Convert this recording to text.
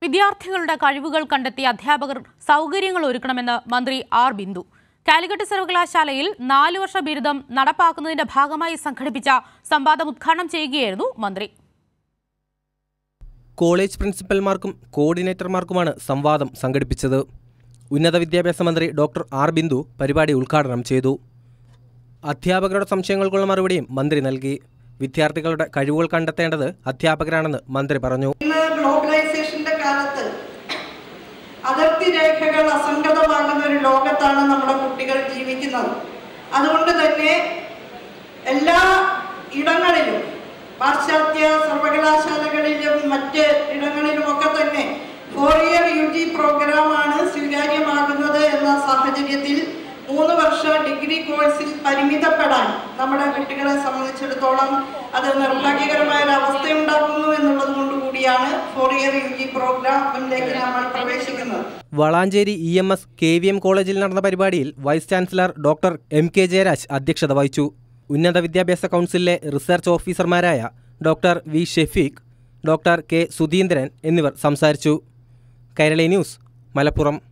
വിദ്യാർത്ഥികളുടെ കഴിവുകൾ കണ്ടെത്തി അധ്യാപകർ സൗകര്യങ്ങൾ ഒരുക്കണമെന്ന് മന്ത്രി ആർ ബിന്ദു കാലിക്കറ്റ് സർവകലാശാലയിൽ നാലു വർഷ ബിരുദം നടപ്പാക്കുന്നതിന്റെ ഭാഗമായി സംഘടിപ്പിച്ച സംവാദം ഉദ്ഘാടനം ചെയ്യുകയായിരുന്നു മന്ത്രി കോളേജ് പ്രിൻസിപ്പൽമാർക്കും കോർഡിനേറ്റർമാർക്കുമാണ് സംവാദം സംഘടിപ്പിച്ചത് ഉന്നത വിദ്യാഭ്യാസ മന്ത്രി ഡോക്ടർ ആർ ബിന്ദു പരിപാടി ഉദ്ഘാടനം ചെയ്തു അധ്യാപകരുടെ സംശയങ്ങൾക്കുള്ള മറുപടിയും മന്ത്രി നൽകി വിദ്യാർത്ഥികളുടെ കഴിവുകൾ കണ്ടെത്തേണ്ടത് അധ്യാപകരാണെന്ന് മന്ത്രി പറഞ്ഞു ഇന്ന് ഗ്ലോബലൈസേഷന്റെ കാലത്ത് അതിർത്തി രേഖകൾ അസംഗതമാകുന്ന ഒരു ലോകത്താണ് നമ്മുടെ കുട്ടികൾ ജീവിക്കുന്നത് അതുകൊണ്ട് തന്നെ എല്ലാ ഇടങ്ങളിലും പാശ്ചാത്യ സർവകലാശാലകളിലും മറ്റ് ഇടങ്ങളിലുമൊക്കെ തന്നെ ഫോർ ഇയർ യു ജി പ്രോഗ്രാമാണ് സ്വീകാര്യമാകുന്നത് എന്ന സാഹചര്യത്തിൽ മൂന്ന് വർഷ ഡിഗ്രി കോഴ്സിൽ പരിമിതപ്പെടാൻ നമ്മുടെ കുട്ടികളെ സംബന്ധിച്ചിടത്തോളം അത് നിർഭാഗ്യകരമായ ഒരു അവസ്ഥയുണ്ടാക്കുന്നു എന്നുള്ളത് കൊണ്ട് കൂടിയാണ് ഫോർ ഇയർ യു ജി പ്രോഗ്രാമിലേക്ക് നമ്മൾ പ്രവേശിക്കുന്നത് Valanchery E M S K V M കോളേജിൽ നടന്ന പരിപാടിയിൽ vice chancellor doctor M K Jayaraj അധ്യക്ഷത വഹിച്ചു ഉന്നത വിദ്യാഭ്യാസ കൗൺസിലിലെ റിസർച്ച് ഓഫീസർമാരായ doctor V Shafeeq doctor K Sudheendran എന്നിവർ സംസാരിച്ചു കൈരളി ന്യൂസ് മലപ്പുറം